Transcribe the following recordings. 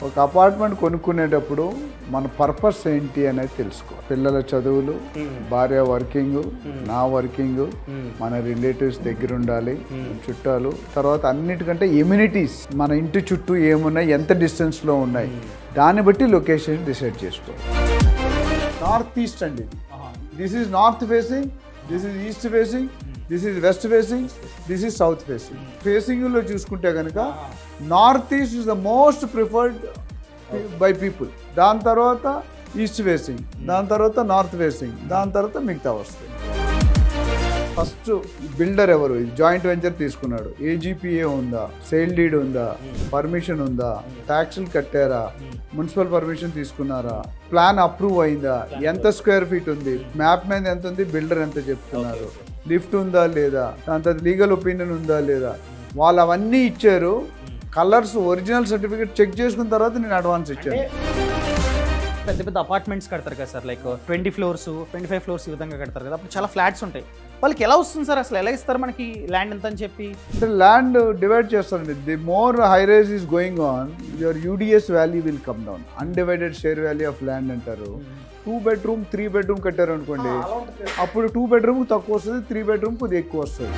ఒక అపార్ట్మెంట్ కొనుక్కునేటప్పుడు మన పర్పస్ ఏంటి అనేది తెలుసుకో పిల్లల చదువులు భార్య వర్కింగ్ నా వర్కింగ్ మన రిలేటివ్స్ దగ్గర ఉండాలి చుట్టాలు తర్వాత అన్నిటికంటే ఎమ్యూనిటీస్ మన ఇంటి చుట్టూ ఏమున్నాయి ఎంత డిస్టెన్స్లో ఉన్నాయి దాన్ని బట్టి లొకేషన్ డిసైడ్ చేసుకో నార్త్ ఈస్ట్ అండి this is north facing this is east facing this is west facing this is south facing ఫేసింగ్లో చూసుకుంటే కనుక north east is the most preferred by people దాని తర్వాత ఈస్ట్ ఫేసింగ్ దాని తర్వాత నార్త్ ఫేసింగ్ దాని తర్వాత మిగతా వస్తాయి ఫస్ట్ బిల్డర్ ఎవరు జాయింట్ వెంచర్ తీసుకున్నాడు ఏజీపీఏ ఉందా సేల్ డీడ్ ఉందా పర్మిషన్ ఉందా ట్యాక్సులు కట్టారా మున్సిపల్ పర్మిషన్ తీసుకున్నారా ప్లాన్ అప్రూవ్ అయిందా ఎంత స్క్వేర్ ఫీట్ ఉంది మ్యాప్ మీద ఎంత ఉంది బిల్డర్ ఎంత చెప్తున్నారు లిఫ్ట్ ఉందా లేదా దాని తర్వాత లీగల్ ఒపీనియన్ ఉందా లేదా వాళ్ళు అవన్నీ ఇచ్చారు కలర్స్ ఒరిజినల్ సర్టిఫికేట్ చెక్ చేసుకున్న తర్వాత నేను అడ్వాన్స్ ఇచ్చాను పెద్ద పెద్ద అపార్ట్మెంట్స్ కడతారు కదా sir like twenty floors twenty five floors ఈ విధంగా కడతారు కదా అప్పుడు చాలా ఫ్లాట్స్ ఉంటాయి వాళ్ళకి ఎలా వస్తుంది సార్ అసలు ఎలా ఇస్తారు మనకి ల్యాండ్ ఎంత అని చెప్పి అంటే ల్యాండ్ డివైడ్ చేస్తారండి the more high rise is going on your UDS value will come down undivided share value of land అంటారు టూ బెడ్రూమ్ త్రీ బెడ్రూమ్ కట్టారు అనుకోండి అప్పుడు టూ బెడ్రూమ్ తక్కువ వస్తుంది త్రీ బెడ్రూమ్ కొద్దిగా ఎక్కువ వస్తుంది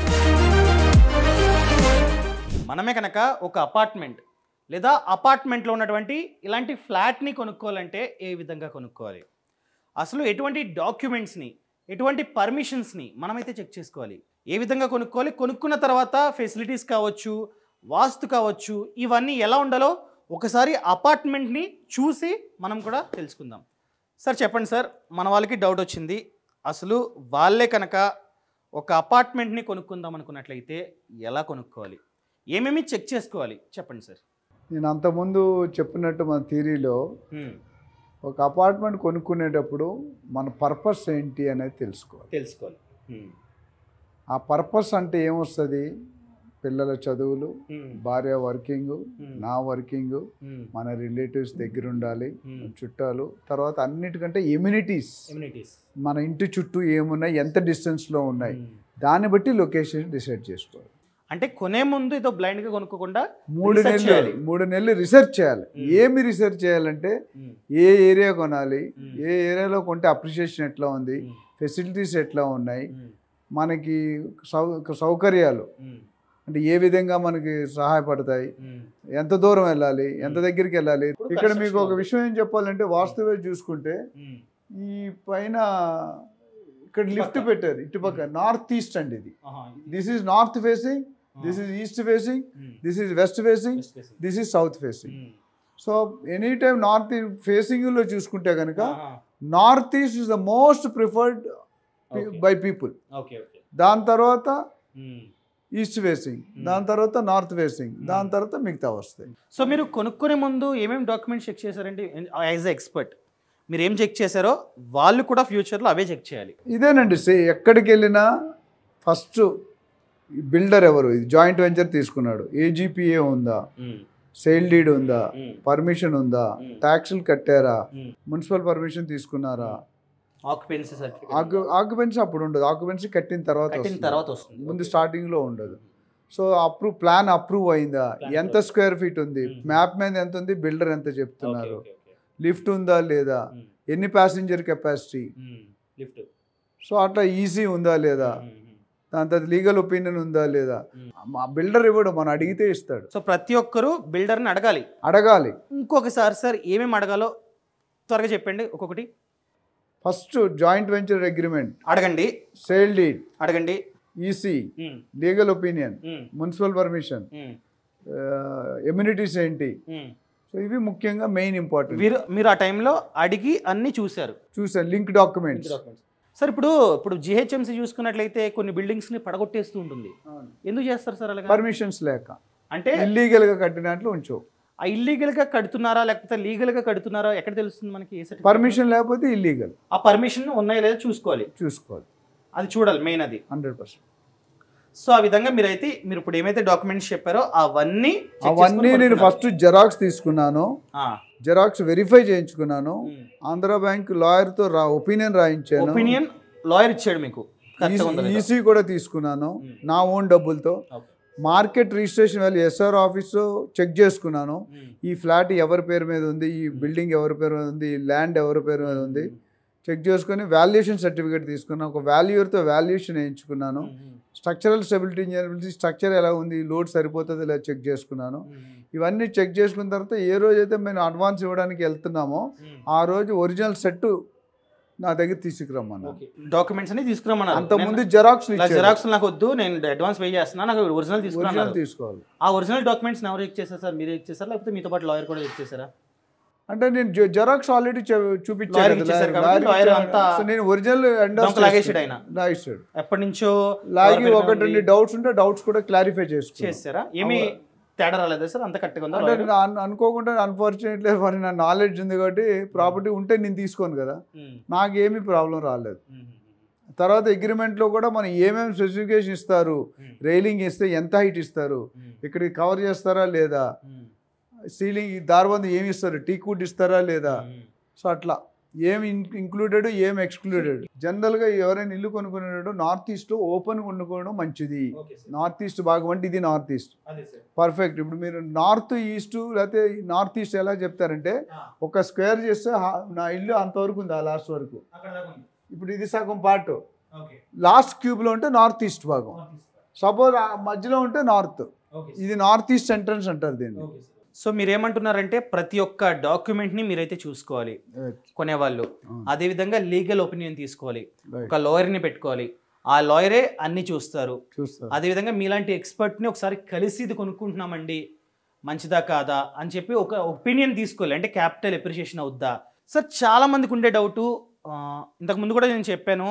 మనమే కనుక ఒక అపార్ట్మెంట్ లేదా అపార్ట్మెంట్లో ఉన్నటువంటి ఇలాంటి ఫ్లాట్ని కొనుక్కోవాలంటే ఏ విధంగా కొనుక్కోవాలి అసలు ఎటువంటి డాక్యుమెంట్స్ని ఎటువంటి పర్మిషన్స్ని మనమైతే చెక్ చేసుకోవాలి ఏ విధంగా కొనుక్కోవాలి కొనుక్కున్న తర్వాత ఫెసిలిటీస్ కావచ్చు వాస్తు కావచ్చు ఇవన్నీ ఎలా ఉండాలో ఒకసారి అపార్ట్మెంట్ని చూసి మనం కూడా తెలుసుకుందాం సార్ చెప్పండి సార్ మన వాళ్ళకి డౌట్ వచ్చింది అసలు వాళ్ళే కనుక ఒక అపార్ట్మెంట్ని కొనుక్కుందాం అనుకున్నట్లయితే ఎలా కొనుక్కోవాలి ఏమేమి చెక్ చేసుకోవాలి చెప్పండి సార్ నేను అంతకుముందు చెప్పినట్టు మన థీరీలో ఒక అపార్ట్మెంట్ కొనుక్కునేటప్పుడు మన పర్పస్ ఏంటి అనేది తెలుసుకోవాలి తెలుసుకోవాలి ఆ పర్పస్ అంటే ఏమొస్తుంది పిల్లల చదువులు భార్య వర్కింగ్ నా వర్కింగ్ మన రిలేటివ్స్ దగ్గర ఉండాలి చుట్టాలు తర్వాత అన్నిటికంటే ఎమ్యూనిటీస్ ఇమ్యూనిటీస్ మన ఇంటి చుట్టూ ఏమున్నాయి ఎంత డిస్టెన్స్లో ఉన్నాయి దాన్ని బట్టి లొకేషన్ డిసైడ్ చేసుకోవాలి అంటే కొనే ముందు ఏదో బ్లైండ్గా కొనుక్కోకుండా మూడు Research నెలలు చేయాలి. మూడు నెలలు రిసెర్చ్ చేయాలి Hmm. ఏమి రిసెర్చ్ చేయాలంటే ఏ ఏరియా కొనాలి Hmm. ఏ ఏరియాలో కొంటే అప్రిషియేషన్ ఎట్లా ఉంది ఫెసిలిటీస్ ఎట్లా ఉన్నాయి మనకి సౌ సౌకర్యాలు అంటే ఏ విధంగా మనకి సహాయపడతాయి ఎంత దూరం వెళ్ళాలి ఎంత దగ్గరికి వెళ్ళాలి ఇప్పుడు ఇక్కడ మీకు construction ఒక విషయం ఏం చెప్పాలంటే వాస్తవే చూసుకుంటే ఈ పైన ఇక్కడ లిఫ్ట్ పక్క. పెట్టారు ఇటుపక్క నార్త్ ఈస్ట్ అండి ఇది this is north facing this is east facing this is west facing this is south facing so any time north ఫేసింగ్లో చూసుకుంటే కనుక north east is the most preferred Okay. By people okay okay దాని తర్వాత east facing దాని తర్వాత north facing దాని తర్వాత మిగతా వస్తాయి సో మీరు కొనుక్కునే ముందు ఏమేమి డాక్యుమెంట్స్ చెక్ చేశారంటే యాజ్ ఎ ఎక్స్పర్ట్ మీరు ఏం చెక్ చేశారో వాళ్ళు కూడా ఫ్యూచర్లో అవే చెక్ చేయాలి ఇదేనండి సే ఎక్కడికి వెళ్ళినా ఫస్ట్ బిల్డర్ ఎవరు ఇది జాయింట్ వెంచర్ తీసుకున్నాడు ఏజీపీఏ ఉందా సేల్ డీడ్ ఉందా పర్మిషన్ ఉందా ట్యాక్సులు కట్టారా మున్సిపల్ పర్మిషన్ తీసుకున్నారా ఆక్యుపెన్సీ సర్టిఫికేట్ ఆక్యు ఆక్యుపెన్సీ అప్పుడు ఉండదు ఆక్యుపెన్సీ కట్టిన తర్వాత కట్టిన వస్తుంది. తర్వాత వస్తుంది ముందు స్టార్టింగ్లో ఉండదు సో అప్రూవ్ ప్లాన్ అప్రూవ్ అయిందా Plan ఎంత స్క్వేర్ ఫీట్ ఉంది Hmm. మ్యాప్ మీద ఎంత ఉంది బిల్డర్ ఎంత చెప్తున్నారు లిఫ్ట్ ఉందా లేదా ఎన్ని ప్యాసింజర్ కెపాసిటీ లిఫ్ట్ సో అట్లా ఈజీ ఉందా లేదా దాని తర్వాత లీగల్ ఒపీనియన్ ఉందా లేదా మా బిల్డర్ ఇవ్వడు మనం అడిగితే ఇస్తాడు సో ప్రతి ఒక్కరూ బిల్డర్ని అడగాలి అడగాలి ఇంకొకసారి సార్ ఏమేమి అడగాలో త్వరగా చెప్పండి ఒక్కొక్కటి ఫస్ట్ జాయింట్ వెంచర్ అగ్రిమెంట్ అడగండి సేల్ డీడ్ అడగండి EC legal opinion municipal permission amenities ఏంటి సో ఇవి ముఖ్యంగా మెయిన్ ఇంపార్టెంట్ మీరు మీరు ఆ టైంలో అడిగి అన్ని చూశారు చూసాను లింక్ డాక్యుమెంట్స్ సార్ ఇప్పుడు ఇప్పుడు జిహెచ్ఎంసీ చూసుకున్నట్లయితే కొన్ని బిల్డింగ్స్ ని పడగొట్టేస్తూ ఉంటుంది ఎందుకు చేస్తారు సార్ అలాగా పర్మిషన్స్ లేక అంటే ఇల్లీగల్ గా కట్టినట్లు ఉంచు ఆ ఇల్లీగల్ గా కడుతున్నారా లేకపోతే లీగల్ గా కడుతున్నారా ఎక్కడ తెలుస్తుంది మనకి ఏ certificate? పర్మిషన్ లేకపోతే ఇల్లీగల్ ఆ పర్మిషన్ ఉన్నాయో లేదో చూసుకోవాలి చూసుకోవాలి అది చూడాలి మెయిన్ అది హండ్రెడ్ పర్సెంట్ సో ఆ విధంగా మీరైతే మీరు ఇప్పుడు ఏమైతే డాక్యుమెంట్స్ చెప్పారో అవన్నీ check అవన్నీ చేసుకొని నేను కొనుక్కున్నారు. ఫస్ట్ జెరాక్స్ తీసుకున్నాను ఆ, జెరాక్స్ వెరిఫై చేయించుకున్నాను ఉమ్. ఆంధ్ర బ్యాంక్ లాయర్తో రా ఒపీనియన్ రాయించాను ఒపీనియన్ లాయర్ ఇచ్చాడు మీకు కరెక్ట్గా ఉందా లేదా? ఈసీ కూడా తీసుకున్నాను ఉమ్. నా ఓన్ డబ్బులతో okay. Market registration value SR ఆఫీస్లో చెక్ చేసుకున్నాను ఈ ఫ్లాట్ ఎవరి పేరు మీద ఉంది ఈ బిల్డింగ్ ఎవరి పేరు మీద ఉంది ఈ ల్యాండ్ ఎవరి పేరు మీద ఉంది చెక్ చేసుకొని వాల్యుయేషన్ సర్టిఫికేట్ తీసుకున్నాను ఒక వాల్యూర్తో వాల్యుయేషన్ వేయించుకున్నాను స్ట్రక్చరల్ స్టెబిలిటీ ఇంజనీరింగ్ స్ట్రక్చర్ ఎలా ఉంది లోడ్ సరిపోతుంది లేదా చెక్ చేసుకున్నాను ఇవన్నీ చెక్ చేసుకున్న తర్వాత ఏ రోజైతే మేము అడ్వాన్స్ ఇవ్వడానికి వెళ్తున్నామో ఆ రోజు ఒరిజినల్ సెట్ నా దగ్గర తీసుకురమ్మన్నా డాక్యుమెంట్స్ అన్ని తీసుకురమ్మన్నారు అంతకుముందు జెరాక్స్ జెరాక్స్ నాకు వద్దు నేను అడ్వాన్స్ పే చేస్తున్నా నాకు ఒరిజినల్ ఒరిజినల్ తీసుకున్నాను తీసుకోవాలి ఆ ఒరిజినల్ డాక్యుమెంట్స్ ఎవరు చెక్ చేశారు సార్ మీరు చెక్ చేశారా లేకపోతే మీతో పాటు లాయర్ కూడా చెక్ చేశారా అంటే నేను జె- జెరాక్స్ ఆల్రెడీ Lawyer చూపించాను కి ఇచ్చేసారు కాబట్టి lawyer అంతా నేను ఒరిజినల్ దొంగ లాగేసాడు ఆయన. లాగేసాడు ఎప్పటి నుంచో లాగి ఎవరి పేరు ఒకటి ఉంది? రెండు డౌట్స్ ఉంటే డౌట్స్ కూడా క్లారిఫై చేసుకున్నాను చేస్తారా ఏమి తేడా రాలేదా సార్ అంత కరెక్ట్గా ఉందా అంటే lawyer? నేను అన్- అనుకోకుండా అన్ఫార్చునేట్లీ మరి నా నాలెడ్జ్ ఉంది కాబట్టి ప్రాపర్టీ ఉంటే నేను తీసుకోను కదా ఉమ్, నాకేమీ ప్రాబ్లం రాలేదు ఉమ్, తర్వాత అగ్రిమెంట్లో కూడా మనం ఏమేమి స్పెసిఫికేషన్ ఇస్తారు ఉమ్, రైలింగ్ ఇస్తే ఎంత హైట్ ఇస్తారు ఉమ్, ఇక్కడికి కవర్ చేస్తారా లేదా ఉమ్, సీలింగ్ దారబంది ఏమి ఇస్తారు టీ కుడ్ ఇస్తారా లేదా ఉమ్, సో అట్లా ఏమి ఇంక్లూడెడ్ ఏం ఎక్స్క్లూడెడ్ జనరల్గా ఎవరైనా ఇల్లు కొనుక్కునేటప్పుడు నార్త్ ఈస్ట్ ఓపెన్ కొనుక్కోవడం మంచిది ఓకే సార్. నార్త్ ఈస్ట్ భాగం అంటే ఇది నార్త్ ఈస్ట్ అదే సార్. పర్ఫెక్ట్ ఇప్పుడు మీరు నార్త్ ఈస్ట్ లేకపోతే నార్త్ ఈస్ట్ ఎలా చెప్తారంటే ఆ, ఒక స్క్వేర్ చేస్తే హా- నా ఇల్లు అంతవరకు ఉంది ఆ లాస్ట్ వరకు అక్కడ దాకా ఉంది. ఇప్పుడు ఇది సగం పార్ట్ ఓకే. లాస్ట్ క్యూబ్లో ఉంటే నార్త్ ఈస్ట్ భాగం ఓకే సార్. సపోజ్ ఆ మధ్యలో ఉంటే నార్త్ ఓకే సార్. ఇది నార్త్ ఈస్ట్ ఎంట్రన్స్ అంటారు దీన్ని ఓకే సార్. సో మీరు ఏమంటున్నారంటే ప్రతి ఒక్క డాక్యుమెంట్ని మీరైతే చూసుకోవాలి కొనేవాళ్ళు అదేవిధంగా లీగల్ ఒపీనియన్ తీసుకోవాలి Right. ఒక లాయర్ని పెట్టుకోవాలి ఆ లాయరే అన్ని చూస్తారు చూస్తారు అదేవిధంగా మీలాంటి ఎక్స్పర్ట్ని ఒకసారి కలిసి ఇది కొనుక్కుంటున్నామండి మంచిదా కాదా అని చెప్పి ఒక ఒపీనియన్ తీసుకోవాలి అంటే క్యాపిటల్ ఎప్రిషియేషన్ అవుద్దా సార్ చాలా మందికి ఉండే డౌటు ఇంతకు ముందు కూడా నేను చెప్పాను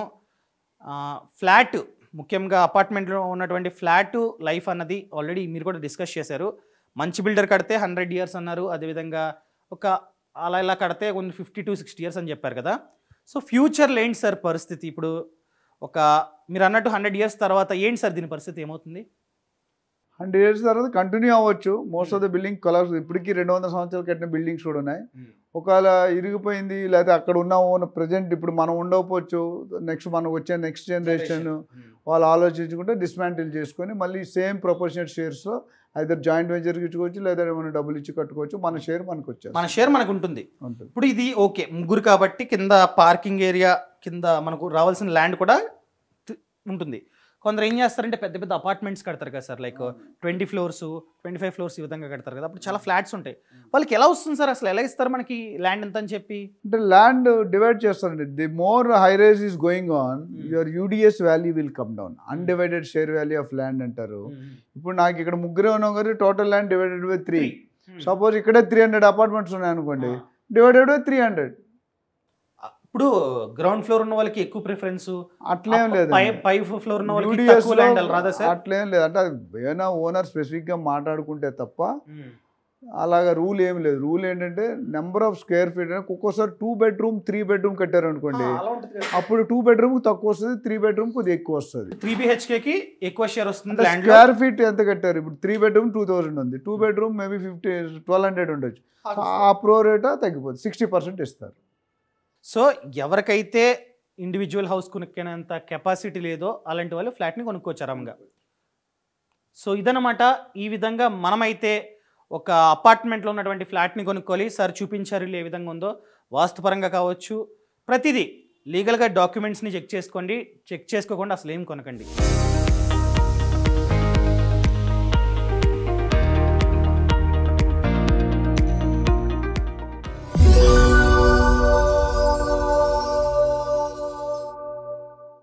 ఫ్లాట్ ముఖ్యంగా అపార్ట్మెంట్లో ఉన్నటువంటి ఫ్లాట్ లైఫ్ అన్నది ఆల్రెడీ మీరు కూడా డిస్కస్ చేశారు మంచి బిల్డర్ కడితే హండ్రెడ్ ఇయర్స్ అన్నారు అదేవిధంగా ఒక అలా ఇలా కడితే కొన్ని ఫిఫ్టీ టు సిక్స్టీ ఇయర్స్ అని చెప్పారు కదా సో ఫ్యూచర్లో ఏంటి సార్ పరిస్థితి ఇప్పుడు ఒక మీరు అన్నట్టు హండ్రెడ్ ఇయర్స్ తర్వాత ఏంటి సార్ దీని పరిస్థితి ఏమవుతుంది హండ్రెడ్ ఇయర్స్ తర్వాత కంటిన్యూ అవ్వచ్చు most of the building collapse ఇప్పటికీ రెండు వందల సంవత్సరాలు కట్టిన బిల్డింగ్స్ కూడా ఉన్నాయి ఒకవేళ ఇరిగిపోయింది లేకపోతే అక్కడ ఉన్న ఓన్ ప్రజెంట్ ఇప్పుడు మనం ఉండకపోవచ్చు నెక్స్ట్ మనకు వచ్చే నెక్స్ట్ జనరేషన్ వాళ్ళు ఆలోచించుకుంటే డిస్మాంటిల్ చేసుకొని మళ్ళీ సేమ్ ప్రొపోర్షనల్ షేర్స్లో అయితే జాయింట్ వెంచర్కి ఇచ్చుకోవచ్చు లేదా మనం డబ్బులు ఇచ్చి కట్టుకోవచ్చు మన షేర్ మనకు వచ్చేది మన షేర్ మనకు ఉంటుంది ఉంటుంది ఇప్పుడు ఇది ఓకే ముగ్గురు కాబట్టి కింద పార్కింగ్ ఏరియా కింద మనకు రావాల్సిన ల్యాండ్ కూడా తి- ఉంటుంది కొందరు ఏం చేస్తారంటే పెద్ద పెద్ద అపార్ట్మెంట్స్ కడతారు కదా sir like twenty floors twenty five floors ఈ విధంగా కడతారు కదా అప్పుడు చాలా ఫ్లాట్స్ ఉంటాయి వాళ్ళకి ఎలా వస్తుంది సార్ అసలు ఎలా ఇస్తారు మనకి ల్యాండ్ ఎంత అని చెప్పి అంటే ల్యాండ్ డివైడ్ చేస్తారండి the more high rise is going on your UDS value will come down undivided share value of land అంటారు ఇప్పుడు నాకు ఇక్కడ ముగ్గురే ఉన్నాం కదా total land divided by three suppose ఇక్కడే త్రీ హండ్రెడ్ అపార్ట్మెంట్స్ ఉన్నాయి అనుకోండి డివైడెడ్ బై త్రీ హండ్రెడ్ ఇప్పుడు గ్రౌండ్ ఫ్లోర్ ఉన్న వాళ్ళకి ఎక్కువ ప్రిఫరెన్స్ అట్లేం లేదు పై పై ఫ్లోర్ ఉన్న వాళ్ళకి UDS తక్కువ లో ల్యాండ్ రాదా సార్ అట్లేం లేదు అంటే అది ఏమైనా ఓనర్ స్పెసిఫిక్గా మాట్లాడుకుంటే తప్ప అలాగా రూల్ ఏం లేదు రూల్ ఏంటంటే నెంబర్ ఆఫ్ స్క్వేర్ ఫీట్ ఒక్కోసారి టూ బెడ్రూమ్ త్రీ బెడ్రూమ్ కట్టారు అనుకోండి అలా ఉంటుంది కదా అప్పుడు టూ బెడ్రూమ్ తక్కువ వస్తుంది త్రీ బెడ్రూమ్ కొద్దిగా ఎక్కువ వస్తుంది త్రీ కి ఎక్కువ షేర్ వస్తుంది అంటే ల్యాండ్ స్క్వేర్ ఫీట్ ఎంత కట్టారు ఇప్పుడు త్రీ బెడ్రూమ్ టూ థౌసండ్ ఉంది two bedroom maybe fifty twelve hundred ఉండొచ్చు ఆ ప్రో రేటా తగ్గిపోతుంది సిక్స్టీ పర్సెంట్ ఇస్తారు సో ఎవరికైతే ఇండివిజువల్ హౌస్ కొనుక్కునేంత కెపాసిటీ లేదో అలాంటి వాళ్ళు ఫ్లాట్ని కొనుక్కోవచ్చు ఆరాంగా సో ఇదనమాట ఈ విధంగా మనమైతే ఒక అపార్ట్మెంట్లో ఉన్నటువంటి ఫ్లాట్ని కొనుక్కోవాలి సార్ చూపించారు ఇల్లు ఏ విధంగా ఉందో వాస్తుపరంగా కావచ్చు ప్రతిదీ లీగల్గా డాక్యుమెంట్స్ని చెక్ చేసుకోండి చెక్ చేసుకోకుండా అసలు ఏం కొనకండి